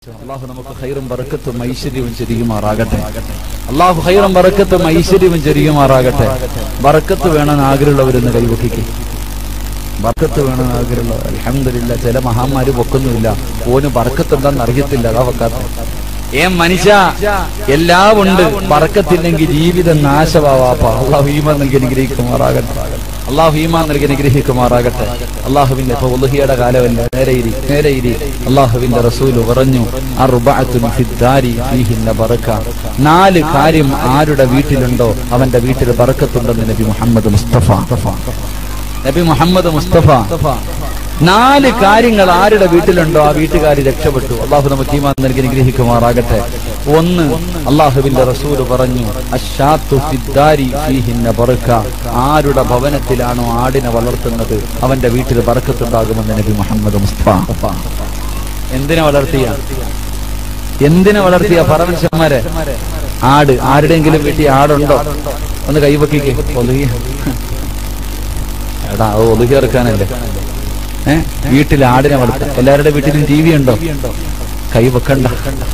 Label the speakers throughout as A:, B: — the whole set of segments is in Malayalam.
A: അള്ളാഹു നമുക്ക് ഹൈറും ബറക്കത്തും ഐശ്വര്യവും ചെരിയുമാറാകട്ടെ അള്ളാഹു ഹൈറും ബറക്കത്തും ഐശ്വര്യവും ചെരിയുമാറാകട്ടെ ബറക്കത്ത് വേണമെന്ന് ആഗ്രഹമുള്ളവരൊന്ന് കൈവക്കിക്കും ബർക്കത്ത് വേണമെന്ന് ആഗ്രഹമുള്ള അലഹമില്ല ചില മഹാന്മാര് പൊക്കുന്നുമില്ല ഓന് ബർക്കത്ത് എന്താന്ന് അറിയത്തില്ല അതാ വെക്കാത്ത ഏ മനുഷ്യ എല്ലാം ഉണ്ട് ബർക്കത്തില്ലെങ്കിൽ ജീവിതം നാശമാവാപ്പ അള്ളാഹു ഈമാൻ നൽകി അനുഗ്രഹിക്കുമാറാകട്ടെ അള്ളാഹു ഈമാൻ നൽകി അനുഗ്രഹിക്കുമാറാകട്ടെ അള്ളാഹുവിന്റെ ഇപ്പൊ ഉലുഹിയുടെ കാലമല്ല നേരെ ഇരി നേരെ ഇരി അള്ളാഹുവിന്റെ റസൂല് പറഞ്ഞു അറുബഅത്തുൻ ഫിദ്ദാരി ഫീഹിന്ന ബറക്ക നാല് കാര്യം ആരുടെ വീട്ടിലുണ്ടോ അവന്റെ വീട്ടിൽ ബറക്കത്തുണ്ടെന്ന് നബി മുഹമ്മദ് മുസ്തഫ നബി മുഹമ്മദ് മുസ്തഫ നാല് കാര്യങ്ങൾ ആരുടെ വീട്ടിലുണ്ടോ ആ വീട്ടുകാർ രക്ഷപ്പെട്ടു അള്ളാഹു നമുക്ക് ഈമാൻ നൽകി അനുഗ്രഹിക്കുമാറാകട്ടെ ഒന്ന് അള്ളാഹുവിന്റെ റസൂല് പറഞ്ഞു അശ്ശാത്തു ഫിദ്ദാരി ഫീഹിന്ന ബറക്ക ആരുടെ ഭവനത്തിലാണോ ആടിനെ വളർത്തുന്നത് അവന്റെ വീട്ടിൽ ബറക്കത്തുണ്ടാകുമെന്ന് നബി മുഹമ്മദ് മുസ്തഫ എന്തിനെ വളർത്തിയ എന്തിനെ വളർത്തിയ പറ മനുഷ്യന്മാരെ ആട് ആരുടെയെങ്കിലും വീട്ടിൽ ആടുണ്ടോ ഒന്ന് കൈവക്കിക്കേ ഒതുങ്ങിയ എടാ അത് ഒതുക്കി ഇറക്കാനല്ലേ ഏ വീട്ടിൽ ആടിനെ വളർത്ത എല്ലാവരുടെ വീട്ടിലും ടി വി ഉണ്ടോ കൈ വെക്കണ്ട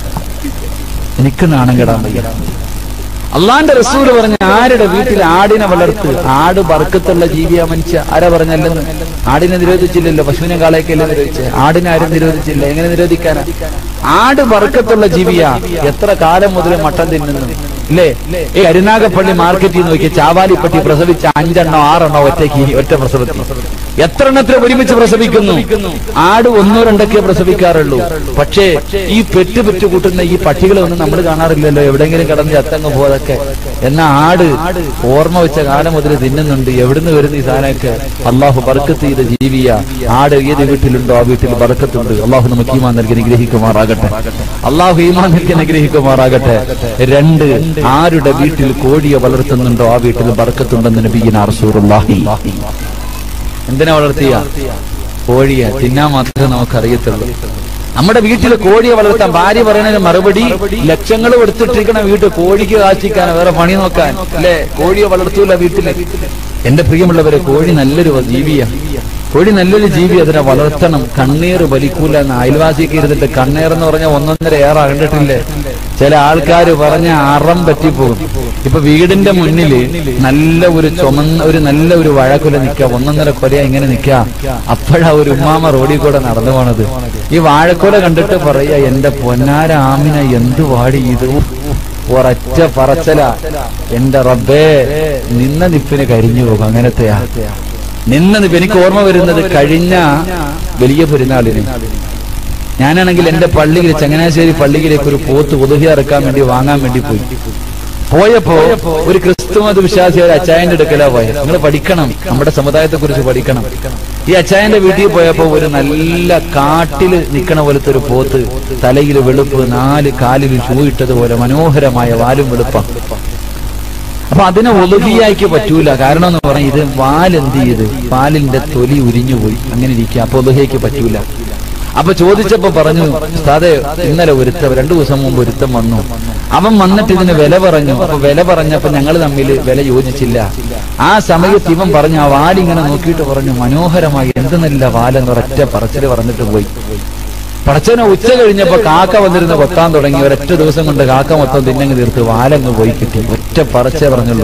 A: എനിക്ക് നാണം കെടാൻ വയ്യ അള്ളാന്റെ റസൂല് പറഞ്ഞ ആരുടെ വീട്ടിൽ ആടിനെ വളർത്ത് ആട് ബർക്കത്തുള്ള ജീവിയാ മനുഷ്യ ആരാ പറഞ്ഞല്ലെന്ന് ആടിനെ നിരോധിച്ചില്ലല്ലോ പശുവിനെ കാളയൊക്കെയല്ലേ നിരോധിച്ചേ ആടിനെ ആരും നിരോധിച്ചില്ല എങ്ങനെ നിരോധിക്കാനാ ആട് ബർക്കത്തുള്ള ജീവിയാ എത്ര കാലം മുതൽ മട്ടൻ തിന്നുന്നു ഇല്ലേ ഈ കരുനാഗപ്പള്ളി മാർക്കറ്റിൽ നോക്കി ചാവാലിപ്പട്ടി പ്രസവിച്ച അഞ്ചെണ്ണോ ആറെണ്ണോ ഒറ്റയ്ക്ക് ഒറ്റ പ്രസവത്തിൽ എത്ര എണ്ണത്തിൽ ഒരുമിച്ച് പ്രസവിക്കുന്നു ആട് ഒന്നോ രണ്ടൊക്കെ പ്രസവിക്കാറുള്ളൂ പക്ഷേ ഈ പെറ്റ് പെറ്റ് കൂട്ടുന്ന ഈ പട്ടികളൊന്നും നമ്മൾ കാണാറില്ലല്ലോ എവിടെയെങ്കിലും കിടന്ന് ചത്തങ്ങ് പോയതൊക്കെ എന്നാ ആട് ഓർമ്മ വെച്ച കാലം മുതൽ തിന്നുന്നുണ്ട് എവിടുന്ന് വരുന്ന ഈ സാധനമൊക്കെ അള്ളാഹു ബർക്കത്ത് ചെയ്ത ജീവിയ ആട് ഏത് വീട്ടിലുണ്ടോ ആ വീട്ടിൽ ബർക്കത്തുണ്ട് അള്ളാഹു നമുക്ക് ഈമാൻ നൽകി അനുഗ്രഹിക്കുമാറാകട്ടെ അള്ളാഹു ഈമാൻ നൽകി അനുഗ്രഹിക്കുമാറാകട്ടെ രണ്ട് ആരുടെ വീട്ടിൽ കോഴിയെ വളർത്തുന്നുണ്ടോ ആ വീട്ടിൽ ബർക്കത്തുണ്ടെന്ന് നബീന റസൂറുല്ലാഹി എന്തിനാ വളർത്തിയ കോഴിയെ തിന്നാൻ മാത്രമേ നമുക്ക് അറിയത്തുള്ളൂ നമ്മുടെ വീട്ടിൽ കോഴിയെ വളർത്താൻ ഭാര്യ പറയുന്നതിന് മറുപടി ലക്ഷങ്ങൾ കൊടുത്തിട്ടിരിക്കണം വീട്ടിൽ കോഴിക്ക് കാച്ചിക്കാൻ വേറെ പണി നോക്കാൻ അല്ലെ കോഴിയെ വളർത്തൂല വീട്ടില് എന്റെ പ്രിയമുള്ളവരെ കോഴി നല്ലൊരു ജീവിയാ കോഴി നല്ലൊരു ജീവി അതിനെ വളർത്തണം കണ്ണീർ വലിക്കൂല എന്ന് അയൽവാസിക്ക് ഇരുന്നിട്ട് കണ്ണീർ എന്ന് പറഞ്ഞാൽ ഒന്നൊന്നര ഏറെ കണ്ടിട്ടില്ലേ ചില ആൾക്കാർ പറഞ്ഞ അറം പറ്റിപ്പോകും ഇപ്പൊ വീടിന്റെ മുന്നില് നല്ല ഒരു ചുമന്ന ഒരു നല്ല ഒരു വഴക്കുല നിക്ക ഒന്നൊന്നര കൊലയാ ഇങ്ങനെ നിക്ക അപ്പോഴാ ഒരു ഉമ്മാമ റോഡിൽ കൂടെ നടന്നു പോണത് ഈ വാഴക്കൊല കണ്ടിട്ട് പറയാ എന്റെ പൊന്നാര ആമിന എന്ത് വാടി ഇത് ഒരൊറ്റ പറച്ചല എന്റെ റബ്ബേ നിന്ന നിപ്പിന് കരിഞ്ഞു പോകും അങ്ങനത്തെയാ നിന്ന നിപ്പ് എനിക്ക് ഓർമ്മ വരുന്നത് കഴിഞ്ഞ വലിയ പെരുന്നാളിന് ഞാനാണെങ്കിൽ എന്റെ പള്ളിയിൽ ചങ്ങനാശ്ശേരി പള്ളിയിലേക്ക് ഒരു പോത്ത് ഒതുകി ഇറക്കാൻ വേണ്ടി വാങ്ങാൻ വേണ്ടി പോയി പോയപ്പോ ഒരു ക്രിസ്തുമത വിശ്വാസിയായ ഒരു അച്ചായന്റെ അടുക്കലാ പോയത് നിങ്ങൾ പഠിക്കണം നമ്മുടെ സമുദായത്തെ കുറിച്ച് പഠിക്കണം ഈ അച്ചായന്റെ വീട്ടിൽ പോയപ്പോ ഒരു നല്ല കാട്ടില് നിക്കണ പോലത്തെ ഒരു പോത്ത് തലയിൽ വെളുപ്പ് നാല് കാലിൽ ഷൂ ഇട്ടതുപോലെ മനോഹരമായ വാലും വെളുപ്പം അപ്പൊ അതിനെ ഒലുകിയായിക്ക് പറ്റൂല കാരണം എന്ന് പറഞ്ഞാൽ ഇത് വാലെന്ത് ചെയ്ത് പാലിന്റെ തൊലി ഉരിഞ്ഞുപോയി അങ്ങനെ ഇരിക്കുക അപ്പൊ ഒലുകയ്ക്ക് പറ്റൂല അപ്പൊ ചോദിച്ചപ്പോ പറഞ്ഞു ഉസ്താദെ ഇന്നലെ ഒരുത്തം രണ്ടു ദിവസം മുമ്പ് ഒരുത്തം വന്നു അവൻ വന്നിട്ട് ഇതിന് വില പറഞ്ഞു അപ്പൊ വില പറഞ്ഞപ്പോ ഞങ്ങൾ തമ്മിൽ വില യോജിച്ചില്ല ആ സമയത്ത് ഇവൻ പറഞ്ഞു ആ വാലിങ്ങനെ നോക്കിയിട്ട് പറഞ്ഞു മനോഹരമായി എന്ത് നല്ല വാലെന്ന് ഒരൊറ്റ പറച്ചില് പറഞ്ഞിട്ട് പോയി പടച്ചനെ ഉച്ച കഴിഞ്ഞപ്പോ കാക്ക വന്നിരുന്ന് കൊത്താൻ തുടങ്ങി ഒരൊറ്റ ദിവസം കൊണ്ട് കാക്ക മൊത്തം തിന്നങ്ങ് തീർത്ത് വാലങ്ങ് പോയി കിട്ടി ഒറ്റ പറച്ചേ പറഞ്ഞുള്ളൂ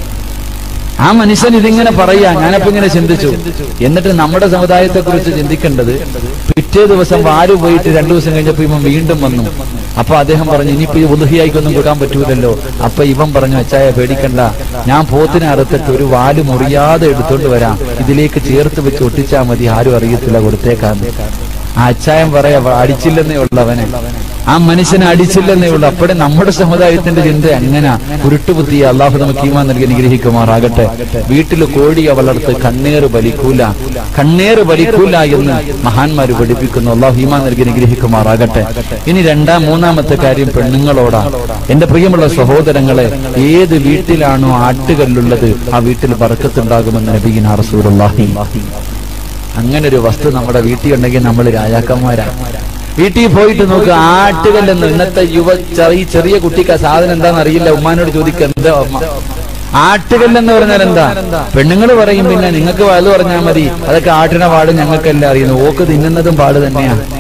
A: ആ മനുഷ്യൻ ഇതിങ്ങനെ പറയാ ഞാനപ്പോ ഇങ്ങനെ ചിന്തിച്ചു എന്നിട്ട് നമ്മുടെ സമുദായത്തെ കുറിച്ച് ചിന്തിക്കേണ്ടത് പിറ്റേ ദിവസം വാല് പോയിട്ട് രണ്ടു ദിവസം കഴിഞ്ഞപ്പോ ഇവൻ വീണ്ടും വന്നു അപ്പൊ അദ്ദേഹം പറഞ്ഞു ഇനിയിപ്പോ ഈ ഉദുഹിയായിക്കൊന്നും കൊടുക്കാൻ പറ്റൂലല്ലോ അപ്പൊ ഇവൻ പറഞ്ഞു അച്ചായ പേടിക്കണ്ട ഞാൻ പോത്തിനെ അറുത്തിട്ട് ഒരു വാല് മുറിയാതെ എടുത്തോണ്ട് വരാം ഇതിലേക്ക് ചേർത്ത് വെച്ച് ഒട്ടിച്ചാ മതി ആരും അറിയത്തില്ല കൊടുത്തേക്കാന്ന് ആ അച്ചായം പറയാ അടിച്ചില്ലെന്നേ ഉള്ളവനെ ആ മനുഷ്യനെ അടിച്ചില്ലെന്നേ ഉള്ളൂ അപ്പോഴേ നമ്മുടെ സമുദായത്തിന്റെ ചിന്ത അങ്ങനെ ഉരുട്ടുപുത്തിയ അള്ളാഹു നമുക്ക് ഈമാൻ നൽകി അനുഗ്രഹിക്കുമാറാകട്ടെ വീട്ടിൽ കോഴിയെ വളർത്ത് കണ്ണേറ് വലിക്കൂല കണ്ണേറ് വലിക്കൂല എന്ന് മഹാന്മാര് പഠിപ്പിക്കുന്നു അള്ളാഹു ഈമാൻ നൽകി അനുഗ്രഹിക്കുമാറാകട്ടെ ഇനി രണ്ടാം മൂന്നാമത്തെ കാര്യം പെണ്ണുങ്ങളോടാ എന്റെ പ്രിയമുള്ള സഹോദരങ്ങളെ ഏത് വീട്ടിലാണോ ആട്ടുകല്ലുള്ളത് ആ വീട്ടിൽ ബർക്കത്തുണ്ടാകുമെന്ന് നബീന റസൂലുള്ളാഹി അങ്ങനെ ഒരു വസ്തു നമ്മുടെ വീട്ടിൽ ഉണ്ടെങ്കിൽ നമ്മൾ രാജാക്കന്മാരാ വീട്ടിൽ പോയിട്ട് നോക്ക് ആട്ടുകല്ലെന്ന് ഇന്നത്തെ യുവ ചെറിയ ചെറിയ കുട്ടിക്ക് ആ സാധനം എന്താണെന്ന് അറിയില്ല ഉമ്മാനോട് ചോദിക്കുക എന്താ അമ്മ ആട്ടുകല്ലെന്ന് പറഞ്ഞാൽ എന്താ പെണ്ണുങ്ങൾ പറയും പിന്നെ നിങ്ങൾക്ക് വലുത് പറഞ്ഞാൽ മതി അതൊക്കെ ആട്ടിനെ പാട് ഞങ്ങൾക്കെല്ലാം അറിയുന്നു ഓക്ക് തിന്നുന്നതും പാട് തന്നെയാ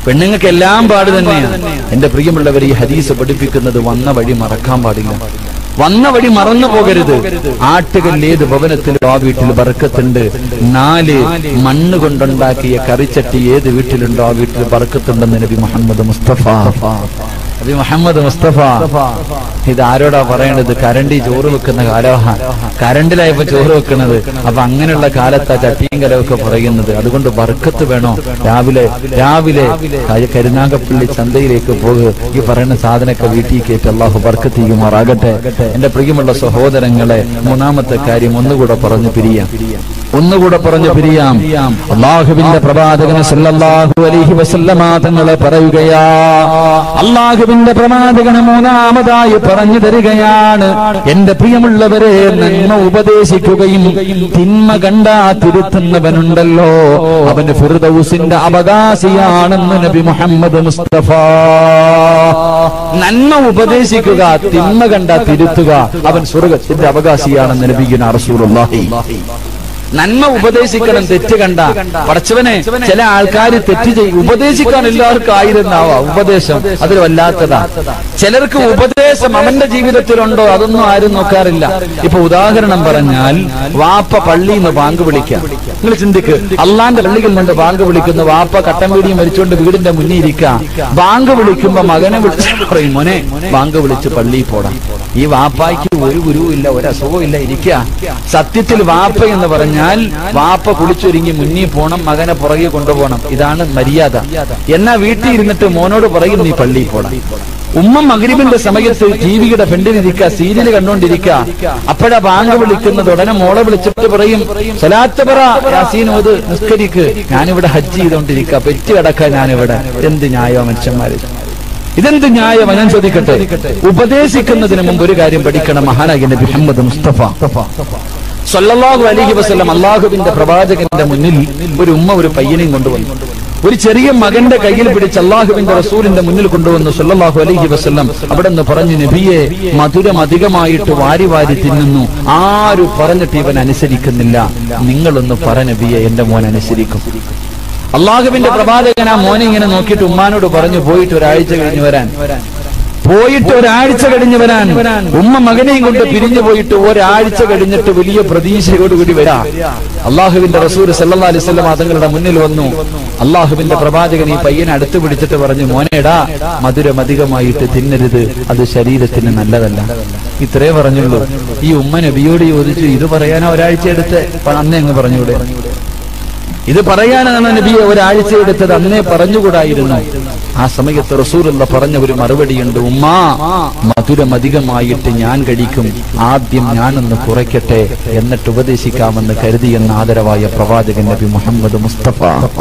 A: പെണ്ണുങ്ങൾക്ക് എല്ലാം പാട് തന്നെയാണ് എന്റെ പ്രിയമുള്ളവർ ഈ ഹദീസ് പഠിപ്പിക്കുന്നത് വന്ന വഴി മറക്കാൻ പാടില്ല വന്ന വഴി മറന്നു പോകരുത് ആട്ടുകല്ലേത് ഭവനത്തിലും ആ വീട്ടിൽ ബർക്കത്തുണ്ട് നാല് മണ്ണ് കൊണ്ടുണ്ടാക്കിയ കറിച്ചട്ടി ഏത് വീട്ടിലുണ്ടോ ആ വീട്ടിൽ ബർക്കത്തുണ്ടെന്ന് നബി മുഹമ്മദ് മുസ്തഫ നബി മുഹമ്മദ് മുസ്തഫ ഇത് ആരോടാ പറയേണ്ടത് കരണ്ടി ചോറ് വെക്കുന്ന കാലമാ കരണ്ടിലായപ്പോ ചോറ് വെക്കുന്നത് അപ്പൊ അങ്ങനെയുള്ള കാലത്താ ചട്ടിയും കലമൊക്കെ പറയുന്നത് അതുകൊണ്ട് ബർക്കത്ത് വേണോ രാവിലെ രാവിലെ ക- കരുനാഗപ്പള്ളി ചന്തയിലേക്ക് പോകുക ഈ പറയുന്ന സാധനമൊക്കെ വീട്ടിൽ കയറ്റി അള്ളാഹു ബർക്കത്ത് ചെയ്യുമാറാകട്ടെ എന്റെ പ്രിയമുള്ള സഹോദരങ്ങളെ മൂന്നാമത്തെ കാര്യം ഒന്നുകൂടെ പറഞ്ഞു പിരിയാം ഒന്നുകൂടെ പറഞ്ഞു പിരിയാം അള്ളാഹുവിന്റെ പ്രവാചകന് സല്ലല്ലാഹു അലൈഹി വസല്ലമ തങ്ങളെ പറയുകയാ അള്ളാഹുവിന്റെ പ്രവാചകന് മൂന്നാമതായി പറഞ്ഞു തരികയാണ് എന്റെ പ്രിയമുള്ളവരെ നന്മ ഉപദേശിക്കുകയും തിന്മ കണ്ടാ തിരുത്തുന്നവനുണ്ടല്ലോ അവന് ഫിർദൌസിന്റെ അവകാശിയാണെന്ന് നബി മുഹമ്മദ് മുസ്തഫ നന്മ ഉപദേശിക്കുക തിന്മ കണ്ട തിരുത്തുക അവൻ സ്വർഗത്തിന്റെ അവകാശിയാണെന്ന് നബിഗിന റസൂലുള്ളാഹി നന്മ ഉപദേശിക്കണം തെറ്റ് കണ്ട പടച്ചവനെ ചില ആൾക്കാർ തെറ്റ് ചെയ്യും ഉപദേശിക്കാൻ എല്ലാവർക്കും ആയിരുന്നാവാ ഉപദേശം അതൊരു വല്ലാത്തതാ ചിലർക്ക് ഉപദേശം അവന്റെ ജീവിതത്തിലുണ്ടോ അതൊന്നും ആരും നോക്കാറില്ല ഇപ്പൊ ഉദാഹരണം പറഞ്ഞാൽ വാപ്പ പള്ളിയിൽ നിന്ന് ബാങ്ക് വിളിക്കാം നിങ്ങൾ ചിന്തിക്ക് അള്ളാന്റെ പള്ളിയിൽ നിന്ന് ബാങ്ക് വിളിക്കുന്ന വാപ്പ കട്ടൻ വീടിയും മരിച്ചുകൊണ്ട് വീടിന്റെ മുന്നിൽ ഇരിക്കാം ബാങ്ക് വിളിക്കുമ്പോ മകനെ വിളിച്ച് പറയും മോനെ ബാങ്ക് വിളിച്ച് പള്ളിയിൽ പോടാം ഈ വാപ്പായ്ക്ക് ഒരു ഗുരുവും ഇല്ല ഒരു അസുഖവും ഇല്ല ഇരിക്കുക സത്യത്തിൽ വാപ്പ എന്ന് പറഞ്ഞാൽ വാപ്പ കുളിച്ചൊരുങ്ങി മുന്നിൽ പോണം മകനെ പുറകെ കൊണ്ടുപോകണം ഇതാണ് മര്യാദ എന്നാ വീട്ടിൽ ഇരുന്നിട്ട് മോനോട് പറയും നീ പള്ളിയിൽ പോടാം ഉമ്മ മകരിബിന്റെ സമയത്ത് ടിവിയുടെ ഫ്രണ്ടിലിരിക്കുക സീരിയൽ കണ്ടോണ്ടിരിക്കുക അപ്പോഴാ ബാങ്ക് വിളിക്കുന്നത് ഉടനെ മോളെ വിളിച്ചിട്ട് പറയും സലാത്ത് പറ യാസീനോത് നിസ്കരിക്ക് ഞാനിവിടെ ഹജ്ജ് ചെയ്തോണ്ടിരിക്കുക പെറ്റ് കിടക്കാൻ ഞാനിവിടെ എന്ത് ന്യായോ മനുഷ്യന്മാര് ഇതെന്ത് ന്യായം ഞാൻ ചോദിക്കട്ടെ ഉപദേശിക്കുന്നതിന് മുമ്പ് ഒരു കാര്യം പഠിക്കണം മഹാനായ നബി മുഹമ്മദ് മുസ്തഫ സല്ലല്ലാഹു അലൈഹി വസല്ലം അള്ളാഹുവിന്റെ പ്രവാചകന്റെ മുന്നിൽ ഒരു ഉമ്മ ഒരു പയ്യനെയും കൊണ്ടുവന്നു ഒരു ചെറിയ മകന്റെ കയ്യിൽ പിടിച്ച് അള്ളാഹുവിന്റെ റസൂലിന്റെ മുന്നിൽ കൊണ്ടുവന്നു സല്ലല്ലാഹു അലൈഹി വസല്ലം അവിടെ നിന്ന് പറഞ്ഞു നബിയെ മധുരം അധികമായിട്ട് വാരി വാരി തിന്നുന്നു ആരും പറഞ്ഞിട്ട് ഇവൻ അനുസരിക്കുന്നില്ല നിങ്ങളൊന്ന് പറ നബിയെ എന്റെ മോൻ അനുസരിക്കും അള്ളാഹുവിന്റെ പ്രവാചകൻ ആ മോനെ ഇങ്ങനെ നോക്കിയിട്ട് ഉമ്മാനോട് പറഞ്ഞു പോയിട്ട് ഒരാഴ്ച കഴിഞ്ഞ് വരാൻ പോയിട്ട് ഒരാഴ്ച കഴിഞ്ഞ് വരാൻ ഉമ്മ മകനെയും കൊണ്ട് പിരിഞ്ഞു പോയിട്ട് ഒരാഴ്ച കഴിഞ്ഞിട്ട് വലിയ പ്രതീക്ഷയോടുകൂടി വരാ അള്ളാഹുവിന്റെ റസൂർ സല്ലാ അലിസ്ലാം തങ്ങളുടെ മുന്നിൽ വന്നു അള്ളാഹുവിന്റെ പ്രവാചകൻ ഈ പയ്യനെ അടുത്ത് പിടിച്ചിട്ട് പറഞ്ഞു മോനേടാ മധുരം അധികമായിട്ട് തിന്നരുത് അത് ശരീരത്തിന് നല്ലതല്ല ഇത്രേ പറഞ്ഞുള്ളൂ ഈ ഉമ്മ നബിയോട് ചോദിച്ചു ഇത് പറയാനാ ഒരാഴ്ച എടുത്ത് അന്നേ അങ്ങ് പറഞ്ഞൂടെ ഇത് പറയാനാണ് നബിയെ ഒരാഴ്ച എടുത്തത് അന്നേ പറഞ്ഞുകൂടായിരുന്നു ആ സമയത്ത് റസൂലുള്ള പറഞ്ഞ ഒരു മറുപടിയുണ്ട് ഉമ്മാ മധുരം അധികമായിട്ട് ഞാൻ കഴിക്കും ആദ്യം ഞാനൊന്ന് കുറയ്ക്കട്ടെ എന്നിട്ട് ഉപദേശിക്കാമെന്ന് കരുതിയെന്ന ആദരവായ പ്രവാചകൻ നബി മുഹമ്മദ് മുസ്തഫ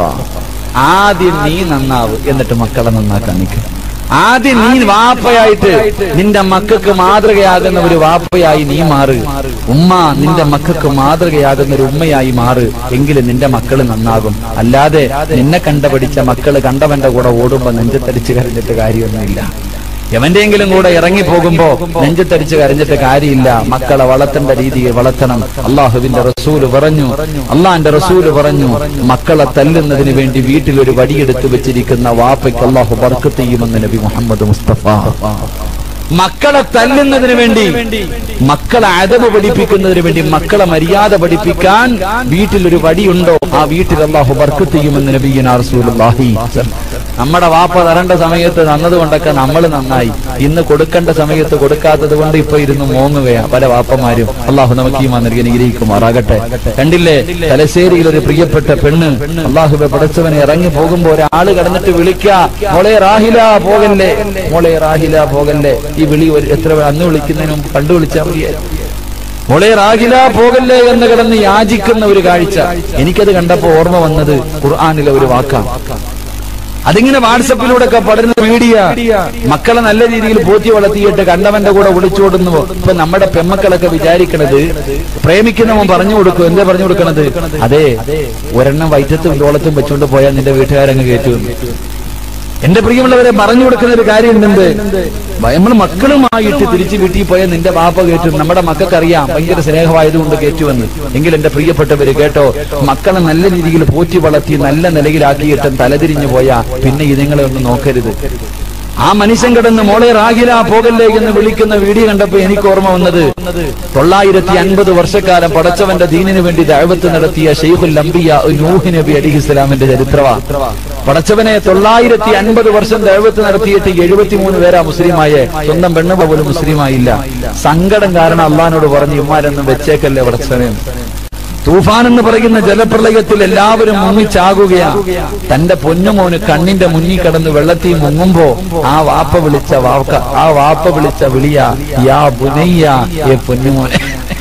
A: ആദ്യം നീ നന്നാവ് എന്നിട്ട് മക്കളെ നന്നാക്കാൻ നിൽക്കും ആദ്യം നീ വാപ്പയായിട്ട് നിന്റെ മക്കൾക്ക് മാതൃകയാകുന്ന ഒരു വാപ്പയായി നീ മാറ് ഉമ്മ നിന്റെ മക്കൾക്ക് മാതൃകയാകുന്ന ഒരു ഉമ്മയായി മാറ് എങ്കിലും നിന്റെ മക്കള് നന്നാകും അല്ലാതെ നിന്നെ കണ്ടുപഠിച്ച മക്കള് കണ്ടവന്റെ കൂടെ ഓടുമ്പോ നെഞ്ചത്തടിച്ച് കരഞ്ഞിട്ട് കാര്യമൊന്നുമില്ല എവന്റെങ്കിലും കൂടെ ഇറങ്ങി പോകുമ്പോ നെഞ്ചത്തടിച്ച് കരഞ്ഞിട്ട് കാര്യമില്ല മക്കളെ വളർത്തേണ്ട രീതിയിൽ വളർത്തണം അള്ളാഹുവിന്റെ റസൂല് പറഞ്ഞു അള്ളാന്റെ റസൂല് പറഞ്ഞു മക്കളെ തല്ലുന്നതിന് വേണ്ടി വീട്ടിൽ ഒരു വടിയെടുത്ത് വെച്ചിരിക്കുന്ന വാപ്പയ്ക്ക് അള്ളാഹു ബർക്കത്ത് ചെയ്യുമെന്ന് നബി മുഹമ്മദ് മുസ്തഫ മക്കളെ തല്ലുന്നതിന് വേണ്ടി മക്കളെ അതവ് പഠിപ്പിക്കുന്നതിന് വേണ്ടി മക്കളെ മര്യാദ പഠിപ്പിക്കാൻ വീട്ടിൽ ഒരു വടിയുണ്ടോ ആ വീട്ടിൽ അള്ളാഹു ബർക്കത്ത് ചെയ്യുമെന്ന് നബീന റസൂലുള്ളാഹി നമ്മുടെ വാപ്പ തരേണ്ട സമയത്ത് തന്നത് കൊണ്ടൊക്കെ നമ്മൾ നന്നായി ഇന്ന് കൊടുക്കേണ്ട സമയത്ത് കൊടുക്കാത്തത് കൊണ്ട് ഇപ്പൊ ഇരുന്ന് മോങ്ങുകയാ പല വാപ്പമാരും അള്ളാഹു നമുക്ക് ഈ നൽകി അനുഗ്രഹിക്കുമാറാകട്ടെ കണ്ടില്ലേ തലശ്ശേരിയിൽ ഒരു പ്രിയപ്പെട്ട പെണ്ണ് അള്ളാഹുബെ പടച്ചവനെ ഇറങ്ങി പോകുമ്പോ ഒരാള് കടന്നിട്ട് വിളിക്ക മോളെ റാഹില പോകല്ലേ മോളെ റാഹില പോകല്ലേ ഈ വിളി ഒരു എത്ര അന്ന് വിളിക്കുന്നതിന് മുമ്പ് കണ്ടു വിളിച്ചാൽ മതിയായിരുന്നു മോളെ റാഹില പോകല്ലേ എന്ന് കിടന്ന് യാചിക്കുന്ന ഒരു കാഴ്ച എനിക്കത് കണ്ടപ്പോ ഓർമ്മ വന്നത് ഖുർആാനിലെ ഒരു വാക്കാണ് അതിങ്ങനെ വാട്സപ്പിലൂടെ ഒക്കെ പടരുന്ന മീഡിയ മക്കളെ നല്ല രീതിയിൽ പോറ്റി വളർത്തിയിട്ട് കണ്ടവന്റെ കൂടെ ഒളിച്ചോടുന്നു ഇപ്പൊ നമ്മുടെ പെമ്മക്കളൊക്കെ വിചാരിക്കണത് പ്രേമിക്കുന്നവൻ പറഞ്ഞു കൊടുക്കും എന്താ പറഞ്ഞു കൊടുക്കണത് അതെ ഒരെണ്ണം വൈറ്റത്തും തോളത്തും വെച്ചുകൊണ്ട് പോയാൽ നിന്റെ വീട്ടുകാരങ്ങ് കയറ്റുമെന്ന് എന്റെ പ്രിയമുള്ളവരെ പറഞ്ഞു കൊടുക്കുന്ന ഒരു കാര്യം എന്ത് നമ്മൾ മക്കളുമായിട്ട് തിരിച്ചു വീട്ടിൽ പോയ നിന്റെ വാപ്പ കേട്ടു നമ്മുടെ മക്കൾക്കറിയാം ഭയങ്കര സ്നേഹമായതുകൊണ്ട് കേറ്റുവെന്ന് എങ്കിൽ എന്റെ പ്രിയപ്പെട്ടവര് കേട്ടോ മക്കളെ നല്ല രീതിയിൽ പോറ്റി വളർത്തി നല്ല നിലയിലാക്കിയിട്ടും തലതിരിഞ്ഞു പോയാ പിന്നെ ഇതുങ്ങളെ ഒന്ന് നോക്കരുത് ആ മനുഷ്യൻ കിടന്ന് മോളെ റാഹില പോകല്ലേ എന്ന് വിളിക്കുന്ന വീഡിയോ കണ്ടപ്പോ എനിക്ക് ഓർമ്മ വന്നത് തൊള്ളായിരത്തി അൻപത് വർഷക്കാലം പടച്ചവന്റെ ദീനിനു വേണ്ടി ദഅവത്ത് നടത്തിയ ഷെയ്ഖുൽ അംബിയ നൂഹ് നബി അലി ഇസ്ലാമിന്റെ ചരിത്രവാ പടച്ചവനെ തൊള്ളായിരത്തി അൻപത് വർഷം ദൈവത്ത് നടത്തിയിട്ട് എഴുപത്തിമൂന്ന് പേരാ മുസ്ലിമായെ സ്വന്തം പെണ്ണുമ്പ പോലും മുസ്ലിമായില്ല സങ്കടം കാരണം അള്ളഹാനോട് പറഞ്ഞു ഇമ്മാരൊന്നും വെച്ചേക്കല്ലേ പടച്ചവനെ തൂഫാൻ എന്ന് പറയുന്ന ജലപ്രളയത്തിൽ എല്ലാവരും മുങ്ങിച്ചാകുകയാ തന്റെ പൊന്നുമോന് കണ്ണിന്റെ മുന്നിൽ കിടന്ന് വെള്ളത്തിൽ മുങ്ങുമ്പോ ആ വാപ്പ വിളിച്ച വാക്ക ആ വാപ്പ വിളിച്ച വിളിയ യാ ബുനയ്യ ഏ പൊന്നുമോനെ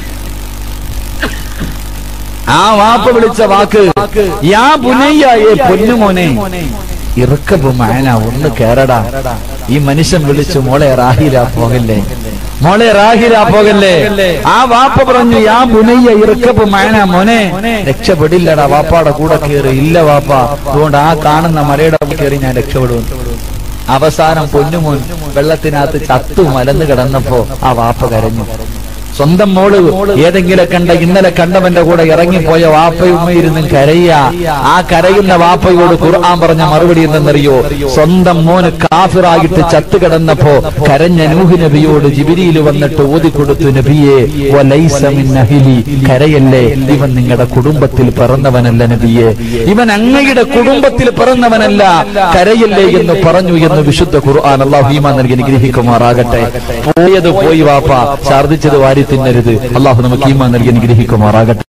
A: ആ വാപ്പ വിളിച്ച വാക്ക് യാ ബുനയ്യ ഏ പൊന്നുമോനെ ഇറക്കബു മാന ഒന്ന് കേറടാ ഈ മനുഷ്യൻ വിളിച്ചു മോളെ റാഹില പോകല്ലേ മോളെ റാഹില പോകല്ലേ ആ വാപ്പ പറഞ്ഞു യാ ബുനയ്യ ഇറക്കബു മാന മോനെ രക്ഷപ്പെടില്ലടാ വാപ്പാടെ കൂടെ കയറി ഇല്ല വാപ്പ അതുകൊണ്ട് ആ കാണുന്ന മലയുടെ കയറി ഞാൻ രക്ഷപ്പെടും അവസാനം പൊന്നുമോൻ വെള്ളത്തിനകത്ത് ചത്തു മലന്ന് കിടന്നപ്പോ ആ വാപ്പ കരഞ്ഞു സ്വന്തം മോള് ഏതെങ്കിലും കണ്ട ഇന്നലെ കണ്ടവന്റെ കൂടെ ഇറങ്ങിപ്പോയ വാപ്പയുമ്മയിരുന്നും കരയ്യ ആ കരയുന്ന വാപ്പയോട് ഖുർആൻ പറഞ്ഞ മറുപടി എന്തെന്നറിയോ സ്വന്തം മോന് കാഫിറായിട്ട് ചത്തു കിടന്നപ്പോ കരഞ്ഞ നൂഹ് നബിയോട് ജിബിരിയിൽ വന്നിട്ട് ഓതിക്കൊടുത്തു നബിയെ വലൈസ മിൻ അഹ്ലി കരയല്ലേ ഇവൻ നിങ്ങളുടെ കുടുംബത്തിൽ പിറന്നവനല്ല നബിയെ ഇവൻ അങ്ങയുടെ കുടുംബത്തിൽ പിറന്നവനല്ല കരയല്ലേ എന്ന് പറഞ്ഞു എന്ന് വിശുദ്ധ ഖുർആൻ അള്ളാഹു ഈമാൻ നൽകി അനുഗ്രഹിക്കുമാറാകട്ടെ പോയത് പോയി വാപ്പ ഛർദിച്ചത് വാരി തിന്നരുത് അള്ളാഹു നമുക്ക് ഈമാൻ നൽകി അനുഗ്രഹിക്കുമാറാകട്ടെ